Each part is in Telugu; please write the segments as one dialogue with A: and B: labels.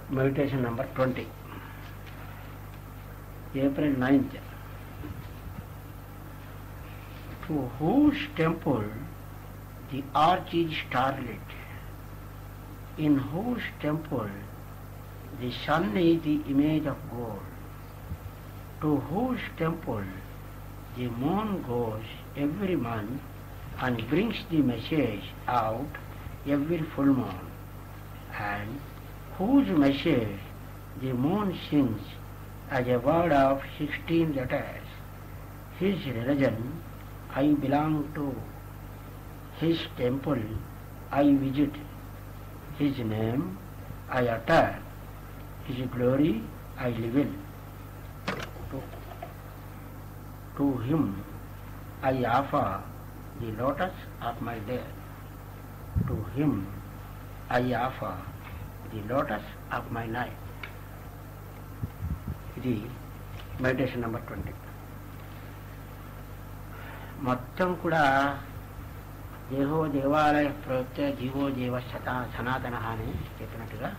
A: Meditation number twenty April ninth to whose temple the arch is starlet in whose temple the sun is the image of gold to whose temple the moon goes every month and brings the message out every full moon, and whose message the moon sings as a word of sixteen letters. His religion I belong to, his temple I visit, his name I utter, his glory I live in. To, to him I offer the lotus of my day. To him I offer the lotus of my night. ఇది మెడిటేషన్ నెంబర్ ట్వంటీ మొత్తం కూడా దేహో దేవాలయ ప్రవృత్త జీవో జీవ శతా సనాతన అని చెప్పినట్టుగా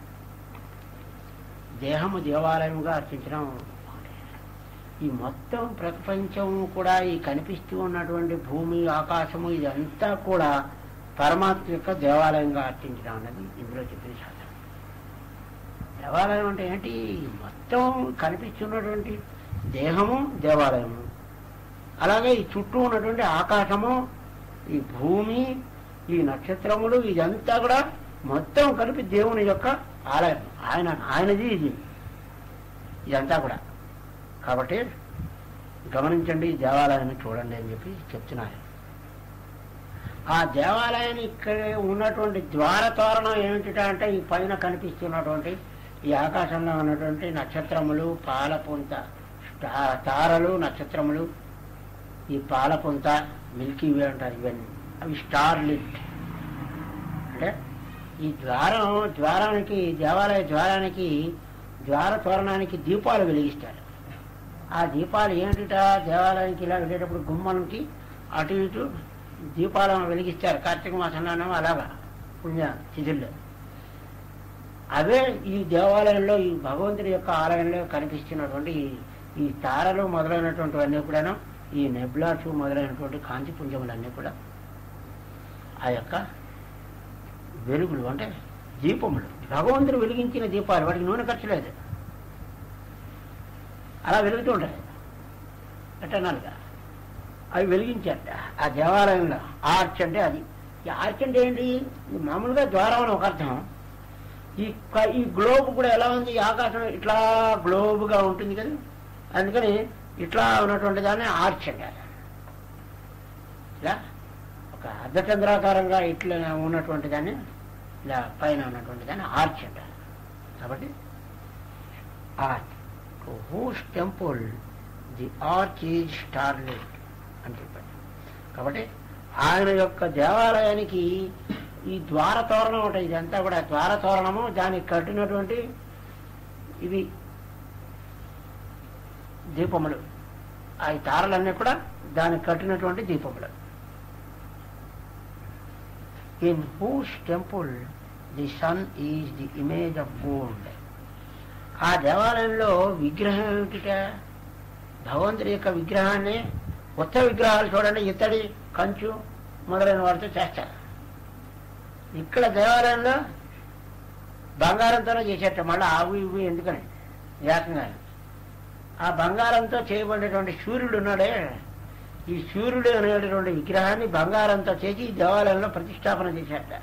A: దేహము దేవాలయముగా అర్చించడం ఒకటే. ఈ మొత్తం ప్రపంచం కూడా ఈ కనిపిస్తూ ఉన్నటువంటి భూమి ఆకాశము ఇదంతా కూడా పరమాత్మ యొక్క దేవాలయంగా అర్చించడం అన్నది ఇందులో చెప్పిన శాస్త్రం దేవాలయం అంటే ఏంటి మొత్తం కనిపిస్తున్నటువంటి దేహము దేవాలయము అలాగే ఈ చుట్టూ ఉన్నటువంటి ఆకాశము ఈ భూమి ఈ నక్షత్రములు ఇదంతా కూడా మొత్తం కలిపి దేవుని యొక్క ఆలయం ఆయన ఆయనది ఇది ఇదంతా కూడా కాబట్టి గమనించండి ఈ దేవాలయాన్ని చూడండి అని చెప్పి చెప్తున్నారు ఆ దేవాలయాన్ని ఇక్కడ ఉన్నటువంటి ద్వార తోరణం ఏమిటి అంటే ఈ పైన కనిపిస్తున్నటువంటి ఈ ఆకాశంలో ఉన్నటువంటి నక్షత్రములు పాలపుంత స్టా- తారలు నక్షత్రములు ఈ పాలపుంత మిల్కీ వే అంటారు ఇవన్నీ అవి స్టార్ లిట్ అంటే ఈ ద్వారం ద్వారానికి దేవాలయ ద్వారానికి ద్వార తోరణానికి దీపాలు వెలిగిస్తారు ఆ దీపాలు ఏమిటిట దేవాలయానికి ఇలా వెళ్ళేటప్పుడు గుమ్మానికి అటు ఇటు దీపాలను వెలిగిస్తారు కార్తీక మాసంలోనో అలాగా పుణ్య తిథుల్లో అవే ఈ దేవాలయంలో ఈ భగవంతుడి యొక్క ఆలయంలో కనిపిస్తున్నటువంటి ఈ- ఈ తారలు మొదలైనటువంటివన్నీ కూడాను ఈ నెబ్లాసు మొదలైనటువంటి కాంతి పుంజములన్నీ కూడా ఆ యొక్క వెలుగులు అంటే దీపములు భగవంతుడు వెలిగించిన దీపాలు వాటికి నూనె ఖర్చు లేదు అలా వెలుగుతూ ఉంటాయి ఎటనాలుగా అవి వెలిగించారట ఆ దేవాలయంలో ఆర్చ్ అంటే అది ఈ ఆర్చ్ అంటే ఏంటి ఇది మామూలుగా ద్వారం అని ఒక అర్థం ఈ క- ఈ గ్లోబ్ కూడా ఎలా ఉంది ఈ ఆకాశం ఇట్లా గ్లోబ్గా ఉంటుంది కదా అందుకని ఇట్లా ఉన్నటువంటి దాన్ని ఆర్చ్ అంటారు ఇలా ఒక అర్ధచంద్రాకారంగా ఇట్లా ఉన్నటువంటి దాన్ని ఇలా పైన ఉన్నటువంటి దాన్ని ఆర్చ్ అంటారు కాబట్టి arch to whose temple the arch is starlet అని చెప్పాడు కాబట్టి ఆయన యొక్క దేవాలయానికి ఈ ద్వార తోరణం ఉంటుంది ఇదంతా కూడా ద్వార తోరణము దానికి కట్టినటువంటి ఇవి దీపములు ఆ ఈ తారలన్నీ కూడా దానికి కట్టినటువంటి దీపములు in whose temple the sun is the image of gold ఆ దేవాలయంలో విగ్రహం ఏమిటిట భగవంతుడి యొక్క విగ్రహాన్ని కొత్త విగ్రహాలు చూడండి ఇత్తడి కంచు మొదలైన వాటితో చేస్తారు ఇక్కడ దేవాలయంలో బంగారంతోనే చేసేట మళ్ళీ అవి ఇవి ఎందుకని ఏకంగా ఆ బంగారంతో చేయబడినటువంటి సూర్యుడు ఉన్నాడే ఈ సూర్యుడు అనేటటువంటి విగ్రహాన్ని బంగారంతో చేసి ఈ దేవాలయంలో ప్రతిష్టాపన చేసేట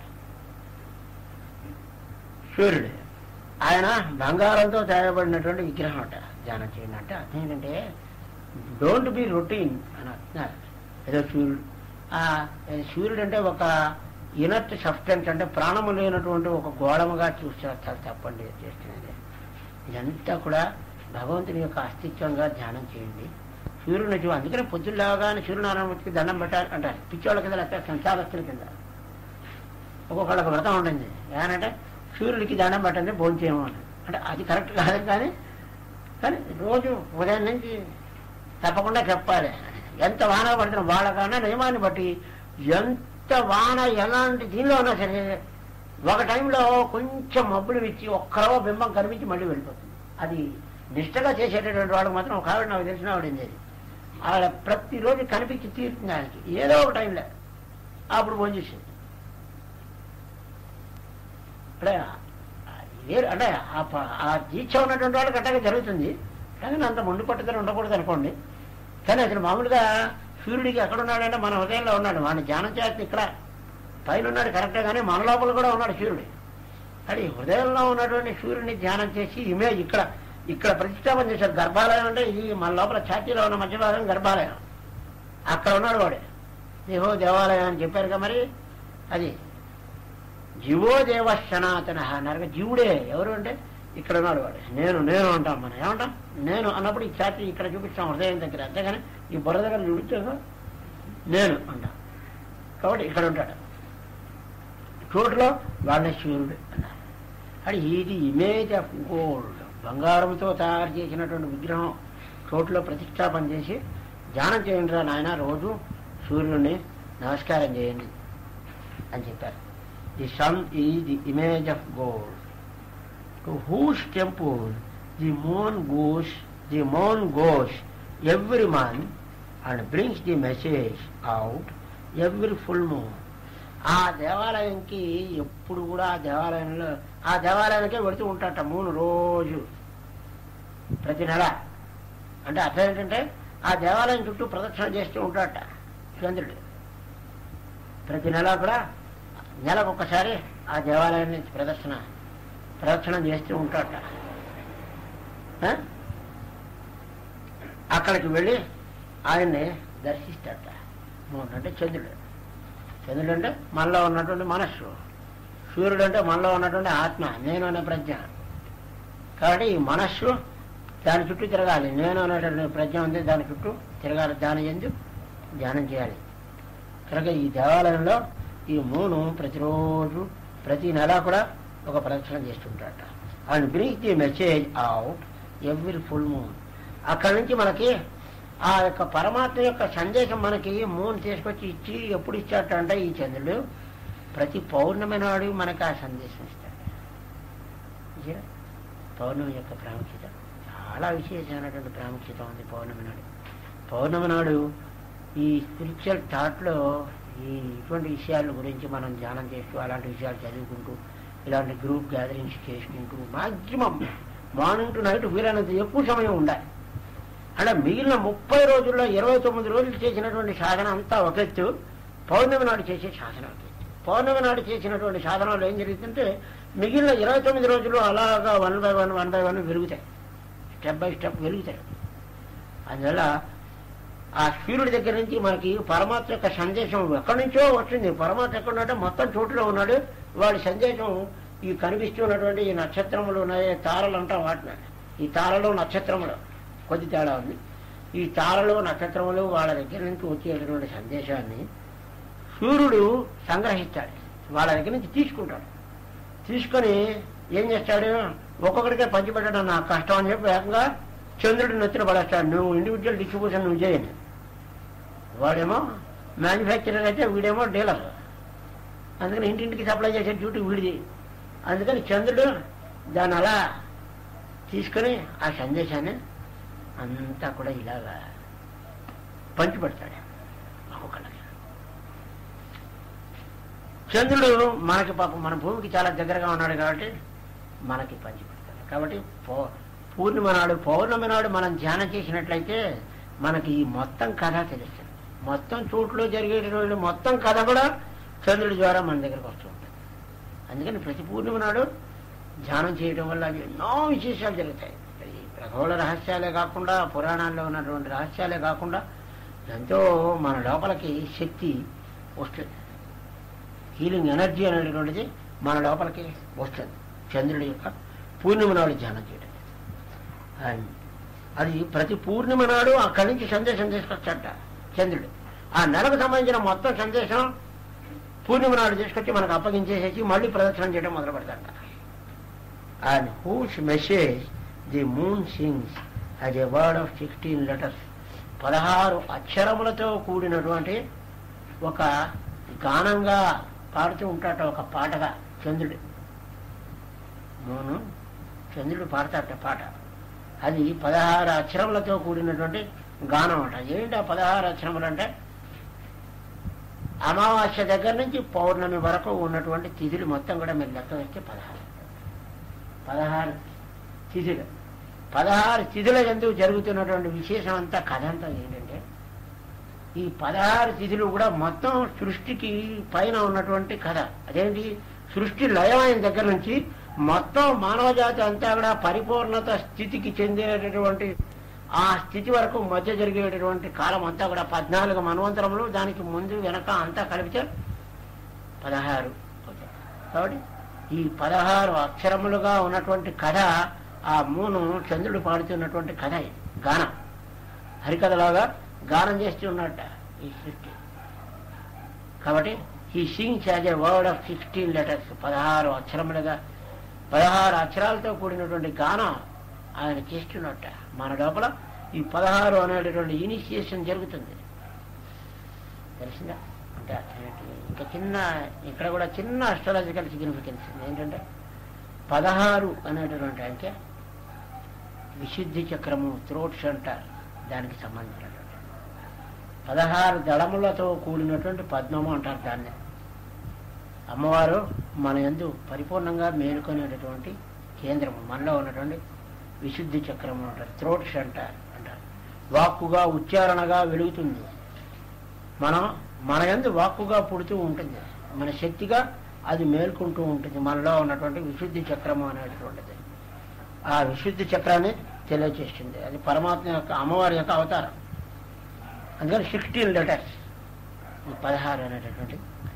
A: సూర్యుడు ఆయన బంగారంతో తయారబడినటువంటి విగ్రహం అట ధ్యానం చేయండి అంటే అర్థం ఏంటంటే డోంట్ బి రొటీన్ అని అంటున్నారు ఏదో సూర్యుడు ఆ సూర్యుడు అంటే ఒక ఇనర్ట్ సబ్స్టెన్స్ అంటే ప్రాణము లేనటువంటి ఒక గోళముగా చూస్తారు చాలా తప్పండి ఇది చేస్తున్నది ఇదంతా కూడా భగవంతుని యొక్క అస్తిత్వంగా ధ్యానం చేయండి సూర్యుని చూ అందుకనే పొద్దున్నలాగానే సూర్యనారాయణమూర్తికి దండం పెట్టాలి అంటారు పిచ్చోళ్ళ కింద లేకపోతే సంచాలస్తుల కింద ఒక్కొక్కళ్ళకి వ్రతం ఉంటుంది ఏమంటే సూర్యుడికి దండం పెట్టండి భోంచేయము అని అంటే అది కరెక్ట్ కాదు కానీ కానీ రోజు ఉదయం నుంచి తప్పకుండా చెప్పాలి ఎంత వాన పడుతున్న వాళ్ళకన్నా నియమాన్ని బట్టి ఎంత వాన ఎలాంటి దీనిలో ఉన్నా సరే ఒక టైంలో కొంచెం మబ్బులు ఇచ్చి ఒక్కరో బింబం కనిపించి మళ్ళీ వెళ్ళిపోతుంది అది నిష్టగా చేసేటటువంటి వాళ్ళకి మాత్రం ఒక ఆవిడ నాకు తెలిసిన ఆవిడ ఉండేది ఆవిడ ప్రతిరోజు కనిపించి తీరుతుంది ఆయనకి ఏదో ఒక టైంలో అప్పుడు ఫోన్ చేసింది అంటే వేరు అంటే ఆ ప- ఆ దీక్ష ఉన్నటువంటి వాళ్ళకి అట్టగా జరుగుతుంది కానీ అంత మొండి పట్టుదల ఉండకూడదు అనుకోండి కానీ అసలు మామూలుగా సూర్యుడికి ఎక్కడ ఉన్నాడంటే మన హృదయంలో ఉన్నాడు వాడిని ధ్యానం చేస్తే ఇక్కడ పైన ఉన్నాడు కరెక్టే కానీ మన లోపల కూడా ఉన్నాడు సూర్యుడు అది హృదయంలో ఉన్నటువంటి సూర్యుడిని ధ్యానం చేసి ఇమేజ్ ఇక్కడ ఇక్కడ ప్రతిష్టాపన చేశారు గర్భాలయం అంటే ఇది మన లోపల ఛాతీలో ఉన్న మధ్య భాగం గర్భాలయం అక్కడ ఉన్నాడు వాడు దేహో దేవాలయం అని చెప్పారు కదా మరి అది జీవో దేవ సనాతన అన్నారు కదా, జీవుడే ఎవరు అంటే ఇక్కడ ఉన్నాడు వాడు నేను నేను అంటాం మనం ఏమంటాం నేను అన్నప్పుడు ఈ ఛాతీ ఇక్కడ చూపిస్తాం హృదయం దగ్గర అంతేగాని ఈ బుర్ర దగ్గర చూపించాక నేను అంటాం కాబట్టి ఇక్కడ ఉంటాడు చోటులో వాళ్ళ సూర్యుడు అన్నారు అది ఇది ఇమేజ్ ఆఫ్ గోల్డ్ బంగారంతో తయారు చేసినటువంటి విగ్రహం చోటులో ప్రతిష్టాపన చేసి ధ్యానం చేయండి రా నాయన రోజు సూర్యుడిని నమస్కారం చేయండి అని చెప్పారు ది సన్ ఈ the image of gold to whose temple the moon goes the moon goes every month and brings the message out every full moon ఆ దేవాలయంకి ఎప్పుడు కూడా ఆ దేవాలయంలో ఆ దేవాలయానికే వెళుతూ ఉంటాట మూడు రోజు ప్రతి నెల అంటే అర్థం ఏంటంటే ఆ దేవాలయం చుట్టూ ప్రదక్షిణ చేస్తూ ఉంటాట చంద్రుడు ప్రతి నెల కూడా నెలకు ఒక్కసారి ఆ దేవాలయాన్ని ప్రదర్శన ప్రదక్షిణ చేస్తూ ఉంటాట ఆ? అక్కడికి వెళ్ళి ఆయన్ని దర్శిస్తాట మూడు అంటే చంద్రుడు చంద్రుడు అంటే మనలో ఉన్నటువంటి మనస్సు సూర్యుడు అంటే మనలో ఉన్నటువంటి ఆత్మ నేను అనే ప్రజ్ఞ కాబట్టి ఈ మనస్సు దాని చుట్టూ తిరగాలి నేను అనేటువంటి ప్రజ్ఞ ఉంది దాని చుట్టూ తిరగాలి దాని ఎందు ధ్యానం చేయాలి కనుక ఈ దేవాలయంలో ఈ మూను ప్రతిరోజు ప్రతి నెల కూడా ఒక ప్రదక్షిణ చేస్తుంటాట and bring the message out every full moon అక్కడి నుంచి మనకి ఆ యొక్క పరమాత్మ యొక్క సందేశం మనకి మూన్ తీసుకొచ్చి ఇచ్చి ఎప్పుడు ఇచ్చాట అంటే ఈ చంద్రుడు ప్రతి పౌర్ణమి నాడు మనకి ఆ సందేశం ఇస్తాడు చూసారా? పౌర్ణమి యొక్క ప్రాముఖ్యత చాలా విశేషమైనటువంటి ప్రాముఖ్యత ఉంది పౌర్ణమి నాడు పౌర్ణమి నాడు ఈ స్పిరిచువల్ థాట్లో ఈ ఇటువంటి విషయాల గురించి మనం ధ్యానం చేస్తూ అలాంటి విషయాలు చదువుకుంటూ ఇలాంటి గ్రూప్ గ్యాదరింగ్స్ చేసుకుంటూ మాక్సిమం మార్నింగ్ టు నైట్ వీలైనంత ఎక్కువ సమయం ఉండాలి అంటే మిగిలిన ముప్పై రోజుల్లో ఇరవై తొమ్మిది రోజులు చేసినటువంటి సాధన అంతా ఒక ఎత్తు పౌర్ణమి నాడు చేసే సాధన ఒక ఎత్తు పౌర్ణమి నాడు చేసినటువంటి సాధనలో ఏం జరుగుతుందంటే మిగిలిన ఇరవై తొమ్మిది రోజులు అలాగా one by one one by one వెలుగుతాయి స్టెప్ బై స్టెప్ వెలుగుతాయి అందువల్ల ఆ సూర్యుడి దగ్గర నుంచి మనకి పరమాత్మ యొక్క సందేశం ఎక్కడి నుంచో వచ్చింది పరమాత్మ ఎక్కడ ఉన్నాడో మొత్తం చోటులో ఉన్నాడు వాడి సందేశం ఈ కనిపిస్తున్నటువంటి ఈ నక్షత్రములు ఉన్నాయి తారలు అంటాం వాటిని ఈ తారలు నక్షత్రములు కొద్ది తేడా ఉంది ఈ తారలు నక్షత్రములు వాళ్ళ దగ్గర నుంచి వచ్చేటటువంటి సందేశాన్ని సూర్యుడు సంగ్రహిస్తాడు వాళ్ళ దగ్గర నుంచి తీసుకుంటాడు తీసుకొని ఏం చేస్తాడు ఒక్కొక్కడికే పంచిపెట్టడం నాకు కష్టం అని చెప్పి ఏకంగా చంద్రుడి నెత్తిన పడేస్తాడు నువ్వు ఇండివిజువల్ డిస్ట్రిబ్యూషన్ నువ్వు చేయని వాడేమో మ్యానుఫ్యాక్చరర్ అయితే వీడేమో డీలర్ అందుకని ఇంటింటికి సప్లై చేసే డ్యూటీ వీడిది అందుకని చంద్రుడు దాన్ని అలా తీసుకొని ఆ సందేశాన్ని అంతా కూడా ఇలాగా పంచిపెడతాడు ఒక్కొక్కళ్ళకి చంద్రుడు మనకి పాపం మన భూమికి చాలా దగ్గరగా ఉన్నాడు కాబట్టి మనకి పంచిపెడతాడు కాబట్టి పౌ- పూర్ణిమ నాడు పౌర్ణమి నాడు మనం ధ్యానం చేసినట్లయితే మనకి ఈ మొత్తం కథ తెలుస్తుంది మొత్తం చోట్లో జరిగేటటువంటి మొత్తం కథ కూడా చంద్రుడి ద్వారా మన దగ్గరకు వస్తూ ఉంటుంది అందుకని ప్రతి పూర్ణిమ నాడు ధ్యానం చేయడం వల్ల అది ఎన్నో విశేషాలు జరుగుతాయి ఈ ఖగోళ రహస్యాలే కాకుండా పురాణాల్లో ఉన్నటువంటి రహస్యాలే కాకుండా ఎంతో మన లోపలికి శక్తి వస్తుంది హీలింగ్ ఎనర్జీ అనేటటువంటిది మన లోపలికి వస్తుంది చంద్రుడి యొక్క పూర్ణిమ నాడు ధ్యానం చేయడం అండ్ అది ప్రతి పూర్ణిమ నాడు అక్కడి నుంచి సందేశం తీసుకొచ్చట చంద్రుడు ఆ నెలకు సంబంధించిన మొత్తం సందేశం పూర్ణిమ నాడు తీసుకొచ్చి మనకు అప్పగించేసేసి మళ్ళీ ప్రదక్షిణం చేయడం మొదలు పెడతాడ and whose message the moon sings as a word of sixteen letters పదహారు అక్షరములతో కూడినటువంటి ఒక గానంగా పాడుతూ ఉంటాట ఒక పాటగా చంద్రుడు మూను చంద్రుడు పాడతాట పాట అది పదహారు అక్షరములతో కూడినటువంటి గానం అంట ఏంటి ఆ పదహారు అక్షరములు అంటే అమావాస్య దగ్గర నుంచి పౌర్ణమి వరకు ఉన్నటువంటి తిథులు మొత్తం కూడా మీరు లెక్క వేస్తే పదహారు పదహారు తిథులు పదహారు తిథుల ఎందుకు జరుగుతున్నటువంటి విశేషం అంతా కథ అంతా ఏంటంటే ఈ పదహారు తిథులు కూడా మొత్తం సృష్టికి పైన ఉన్నటువంటి కథ అదేంటి సృష్టి లయమైన దగ్గర నుంచి మొత్తం మానవ జాతి అంతా కూడా పరిపూర్ణత స్థితికి చెందేటటువంటి ఆ స్థితి వరకు మధ్య జరిగేటటువంటి కాలం అంతా కూడా పద్నాలుగు మన్వంతరములు దానికి ముందు వెనక అంతా కలిపితే పదహారు అవుతాయి. కాబట్టి ఈ పదహారు అక్షరములుగా ఉన్నటువంటి కథ ఆ మూను చంద్రుడు పాడుతున్నటువంటి కథ ఇది గానం హరికథలాగా గానం చేస్తూ ఉన్నట్ట ఈ సృష్టి కాబట్టి ఈ sings as a word of sixteen letters పదహారు అక్షరములుగా పదహారు అక్షరాలతో కూడినటువంటి గానం ఆయన చేస్తున్నట్ట మన లోపల ఈ పదహారు అనేటటువంటి ఇనిషియేషన్ జరుగుతుంది తెలిసిందా అంటే అర్థం ఏంటి? ఇంకా చిన్న ఇక్కడ కూడా చిన్న అస్ట్రాలజికల్ సిగ్నిఫికెన్స్ ఉంది ఏంటంటే పదహారు అనేటటువంటి అంటే విశుద్ధి చక్రము త్రోట్స్ అంటారు దానికి సంబంధించినటువంటి పదహారు దళములతో కూడినటువంటి పద్మము అంటారు దాన్ని అమ్మవారు మన యందు పరిపూర్ణంగా మేలుకొనేటటువంటి కేంద్రము మనలో ఉన్నటువంటి విశుద్ధి చక్రము అంటారు త్రోట్స్ అంటారు అంటారు వాక్కుగా ఉచ్చారణగా వెలుగుతుంది మనం మన యందు వాక్కుగా పుడుతూ ఉంటుంది మన శక్తిగా అది మేల్కొంటూ ఉంటుంది మనలో ఉన్నటువంటి విశుద్ధి చక్రము అనేటటువంటిది ఆ విశుద్ధి చక్రాన్ని తెలియచేస్తుంది అది పరమాత్మ యొక్క అమ్మవారి యొక్క అవతారం అందుకని సిక్స్టీన్ లెటర్స్ ఈ పదహారు అనేటటువంటి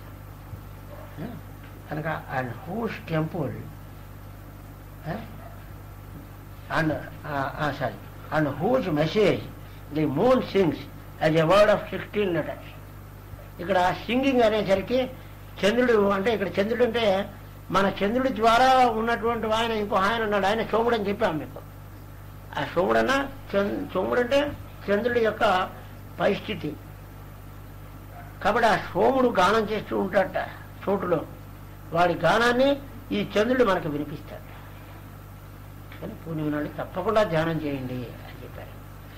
A: కనుక and whose temple and sorry and whose message the moon sings as a word of sixteen letters ఇక్కడ సింగింగ్ అనేసరికి చంద్రుడు అంటే ఇక్కడ చంద్రుడు అంటే మన చంద్రుడి ద్వారా ఉన్నటువంటి ఆయన ఇంకో ఆయన ఉన్నాడు ఆయన సోముడు అని చెప్పాం మీకు ఆ సోముడన్నా సోముడు అంటే చంద్రుడి యొక్క పరిస్థితి కాబట్టి ఆ సోముడు గానం చేస్తూ ఉంటాడట చోటులో వాడి గానాన్ని ఈ చంద్రుడు మనకు వినిపిస్తాడు కానీ పూర్ణిమ నాడు తప్పకుండా ధ్యానం చేయండి అని చెప్పారు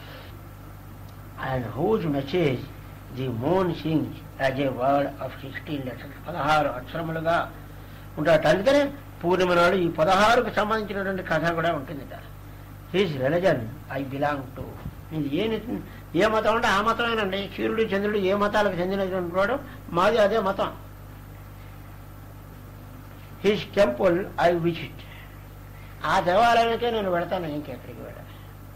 A: and whose message the moon sings as a word of sixteen letters పదహారు అక్షరములుగా ఉంటాడు అందుకనే పూర్ణిమ నాడు ఈ పదహారుకు సంబంధించినటువంటి కథ కూడా ఉంటుంది his religion I belong to ఇది ఏ ని- ఏ మతం అంటే ఆ మతమేనండి సూర్యుడు చంద్రుడు ఏ మతాలకు చెందినటువంటి వాడు మాది అదే మతం హిస్ టెంపుల్ ఐ విజిట్ ఆ దేవాలయానికే నేను వెళతాను ఇంకెక్కడికి వెళ్ళాను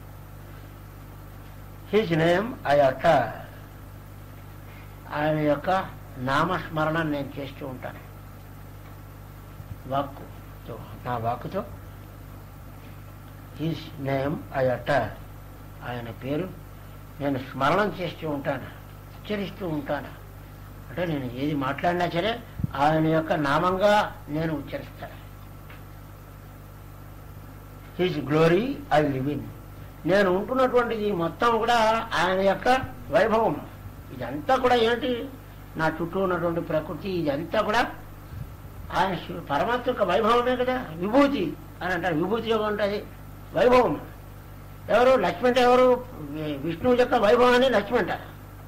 A: హిజ్ నేమ్ ఐ అట్ట ఆయన యొక్క నామస్మరణ నేను చేస్తూ ఉంటాను వాక్కుతో నా వాక్కుతో హిజ్ నేమ్ ఐ అట్ట ఆయన పేరు నేను స్మరణం చేస్తూ ఉంటాను ఉచ్చరిస్తూ ఉంటాను అంటే నేను ఏది మాట్లాడినా సరే ఆయన యొక్క నామంగా నేను ఉచ్చరిస్తాను his glory I live in నేను ఉంటున్నటువంటిది మొత్తం కూడా ఆయన యొక్క వైభవం ఇదంతా కూడా ఏంటి నా చుట్టూ ఉన్నటువంటి ప్రకృతి ఇదంతా కూడా ఆయన శివ- పరమాత్మ యొక్క వైభవమే కదా విభూతి అని అంటారు విభూతి యొక్క ఉంటుంది వైభవం ఎవరు లక్ష్మి అంటే ఎవరు వి- విష్ణువు యొక్క వైభవాన్ని లక్ష్మి అంటారు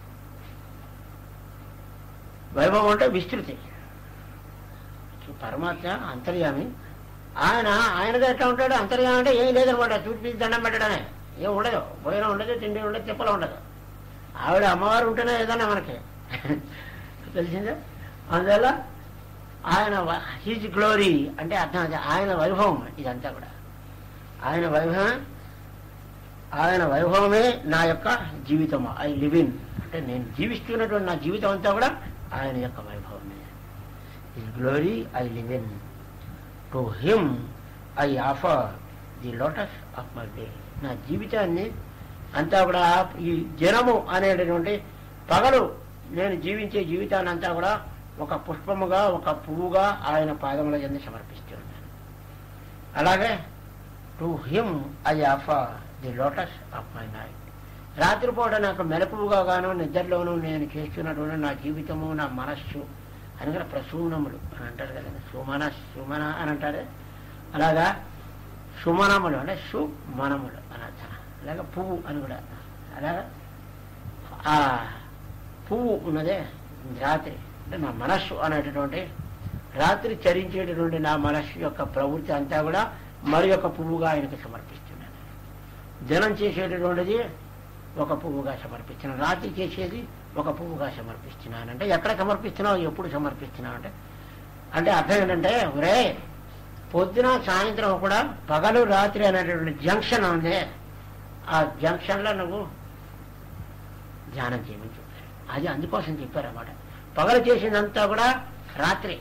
A: వైభవం అంటే విస్తృతి ఈ పరమాత్మ అంతర్యామి ఆయన ఆయనగా ఎట్లా ఉంటాడు అంతర్యామి అంటే ఏం లేదనమాట చూపి దండం పెట్టడమే ఏం ఉండదు భోజనం ఉండదు తిండి ఉండదు తిప్పలు ఉండదు ఆవిడ అమ్మవారు ఉంటేనే ఏదన్నా మనకి తెలిసిందే అందువల్ల ఆయన హీజ్ గ్లోరీ అంటే అర్థం అది ఆయన వైభవం ఇదంతా కూడా ఆయన వైభవం ఆయన వైభవమే నా యొక్క జీవితం ఐ లివ్ ఇన్ అంటే నేను జీవిస్తున్నటువంటి నా జీవితం అంతా కూడా ఆయన యొక్క వైభవమే his glory I live in to him I offer the lotus of my day నా జీవితాన్ని అంతా కూడా ఈ జనము అనేటటువంటి పగలు నేను జీవించే జీవితాన్ని అంతా కూడా ఒక పుష్పముగా ఒక పువ్వుగా ఆయన పాదముల చెంది సమర్పిస్తున్నాను అలాగే to him I offer the lotus of my night రాత్రిపూట నాకు మెలకువగా గాను నిద్రలోనూ నేను చేస్తున్నటువంటి నా జీవితము నా మనస్సు కనుక ప్రసూనములు అని అంటారు కదా సుమన సుమన అని అంటారే అలాగా సుమనములు అంటే సుమనములు అని అర్థం అలాగే పువ్వు అని కూడా అలాగా ఆ పువ్వు ఉన్నదే రాత్రి అంటే నా మనస్సు అనేటటువంటి రాత్రి చరించేటటువంటి నా మనస్సు యొక్క ప్రవృత్తి అంతా కూడా మరి ఒక పువ్వుగా ఆయనకు సమర్పిస్తున్నాను జనం చేసేటటువంటిది ఒక పువ్వుగా సమర్పిస్తున్నాను రాత్రి చేసేది ఒక పువ్వుగా సమర్పిస్తున్నాను అంటే ఎక్కడ సమర్పిస్తున్నావు ఎప్పుడు సమర్పిస్తున్నావు అంటే అంటే అర్థం ఏంటంటే ఒరే పొద్దున సాయంత్రం కూడా పగలు రాత్రి అనేటటువంటి జంక్షన్ ఉంది ఆ జంక్షన్లో నువ్వు ధ్యానం చేయమని చెప్పారు అది అందుకోసం చెప్పారు అన్నమాట పగలు చేసిందంతా కూడా రాత్రి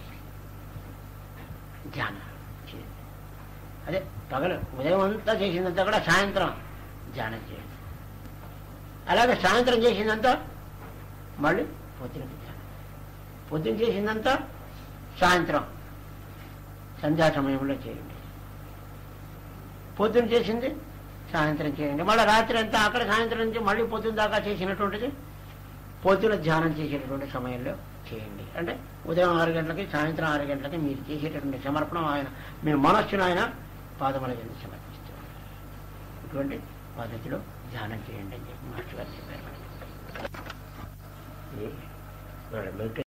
A: ధ్యానం చేయండి అదే పగలు ఉదయం అంతా చేసిందంతా కూడా సాయంత్రం ధ్యానం చేయండి అలాగే సాయంత్రం చేసిందంతా మళ్ళీ పొద్దున ధ్యానం పొద్దున చేసిందంతా సాయంత్రం సంధ్యా సమయంలో చేయండి పొద్దున చేసింది సాయంత్రం చేయండి మళ్ళీ రాత్రి అంతా అక్కడ సాయంత్రం నుంచి మళ్ళీ పొద్దున దాకా చేసినటువంటిది పొద్దున ధ్యానం చేసేటటువంటి సమయంలో చేయండి అంటే ఉదయం ఆరు గంటలకి సాయంత్రం ఆరు గంటలకి మీరు చేసేటటువంటి సమర్పణం ఆయన మీ మనస్సును ఆయన పాదముల కింద సమర్పిస్తారు ఇటువంటి పద్ధతిలో ధ్యానం చేయండి అని చెప్పి మాస్టర్ గారు చెప్పారు మనకి. ఇది మెడిటేషన్